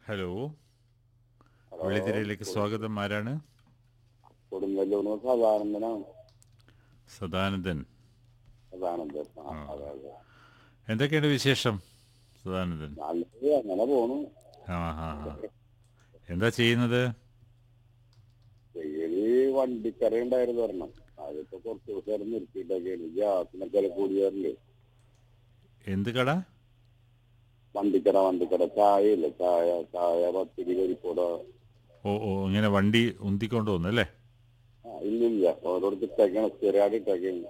Hello വെള്ളിത്തിരയിലേക്ക് സ്വാഗതം ആരാണ് കൊടുങ്ങല്ലൂർ സദാനന്ദനാണ് സദാനന്ദൻ സദാനന്ദൻ ആ, അതെ അതെ എന്തൊക്കെയുണ്ട് വിശേഷം സദാനന്ദൻ നല്ലത് അങ്ങനെ പോണു ആ ഹാ ഹാ എന്താ ചെയ്യുന്നത് ചെയ്യല് വണ്ടിക്കറ ഉണ്ടായിരുന്നു ഒരെണ്ണം അതിപ്പോ കുറച്ച് ദിവസം നിർത്തിയിട്ടൊക്കെയാണ് ഗ്യാസിനൊക്കെ വില കൂടിയാറില്ലേ എന്ത് കട വണ്ടിക്കട വണ്ടിക്കട ചായ ഇല്ല ചായ ചായ പത്തിരി കരിപ്പൂട ഓ ഓ ഇങ്ങനെ വണ്ടി ഉന്തിക്കൊണ്ട് പോകുന്നു അല്ലേ ആ ഇല്ലില്ല ഓരോരുത്തർ ഇട്ടേക്കാണ് സ്ഥിരമായിട്ട് ഇട്ടേക്കാണ്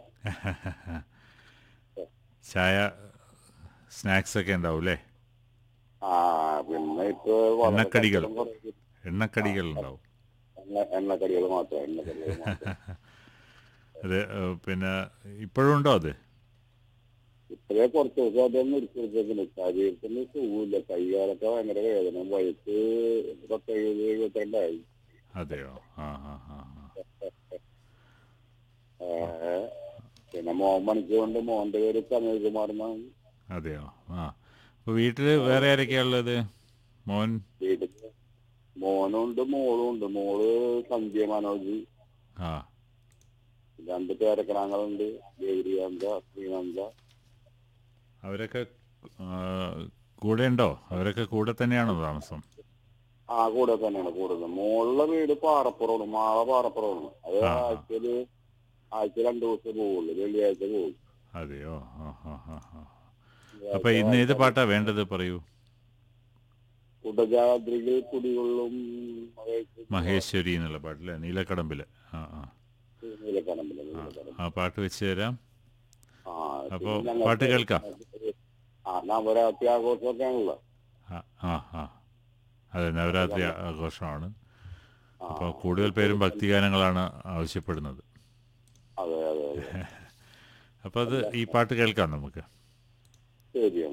ചായ സ്നാക്സ് ഒക്കെ ഉണ്ടാവും അല്ലേ ആ പിന്നെ ഇപ്പൊ വളരെ എണ്ണക്കടികൾ. കച്ചവടം കുറഞ്ഞു. എണ്ണക്കടികൾ ഉണ്ടാവും എണ്ണ എണ്ണക്കടികൾ മാത്രം എണ്ണക്കടികൾ മാത്രം അത് ഏ, പിന്നെ ഇപ്പോഴും ഉണ്ടോ അത് ഇത്രേ കുറച്ച് ദിവസം അദ്ദേഹം നിർത്തിയെടുത്തേക്കുന്നു ശരീരത്തിന് സുഖമില്ല കൈകാലൊക്കെ ഭയങ്കര വേദന വയസ്സ് പത്തെഴുപത് എഴുപത്തിരണ്ടായി അതെയോ ആ ആ ആ ആ. ഏ, പിന്നെ മോൻ പണിച്ചുകൊണ്ട് മോന്റെ പേര് കനൽകുമാർ എന്നാണ് അതെയോ ആ അപ്പോൾ വീട്ടിൽ വേറെ ആരൊക്കെയാ ഉള്ളത് മോൻ വീട്ടിൽ മോനുണ്ട് മോളും ഉണ്ട് മോള് സന്ധ്യ മനോജ് ആ രണ്ട് പേരക്കിടാങ്ങളുണ്ട് ഗൗരികാന്ത ശ്രീനന്ദ അവരൊക്കെ ആ, കൂടെ ഉണ്ടോ അവരൊക്കെ കൂടെ തന്നെയാണോ താമസം ആ കൂടെ തന്നെയാണ് കൂടെ തന്നെ മോളുടെ വീട് പാറപ്പുറമാണ് മാള പാറപ്പുറമാണ് അത് ആ, ആ. ആഴ്ചയില് ആഴ്ച രണ്ടു ദിവസം പോവുള്ളൂ വെള്ളിയാഴ്ച പോകും അതെയോ ആ ആ ആ ആ അപ്പൊ ഇന്ന് ഏത് പാട്ടാ വേണ്ടത് പറയൂ കുടജാദ്രികൾ കുടികൊള്ളും മഹേഷ് മഹേശ്വരി എന്നുള്ള പാട്ടില്ലേ നീലക്കടമ്പില് ആ ആ നീലക്കടമ്പില്, ആ, നീലക്കടമ്പില്. ആ പാട്ട് വെച്ച് തരാം ആ, അപ്പോ പിന്നെ ഞങ്ങൾക്ക് പാട്ട് കേൾക്കാം. ആ നവരാത്രി ആഘോഷമൊക്കെ ആണല്ലോ ആ ആ ആ അതെ നവരാത്രി ആഘോഷമാണ് ആ, അപ്പോൾ കൂടുതൽ പേരും ഭക്തിഗാനങ്ങളാണ് ആവശ്യപ്പെടുന്നത് അതെ അതെ അതെ അപ്പോൾ അത് ഈ പാട്ട് കേൾക്കാം നമുക്ക് ശരി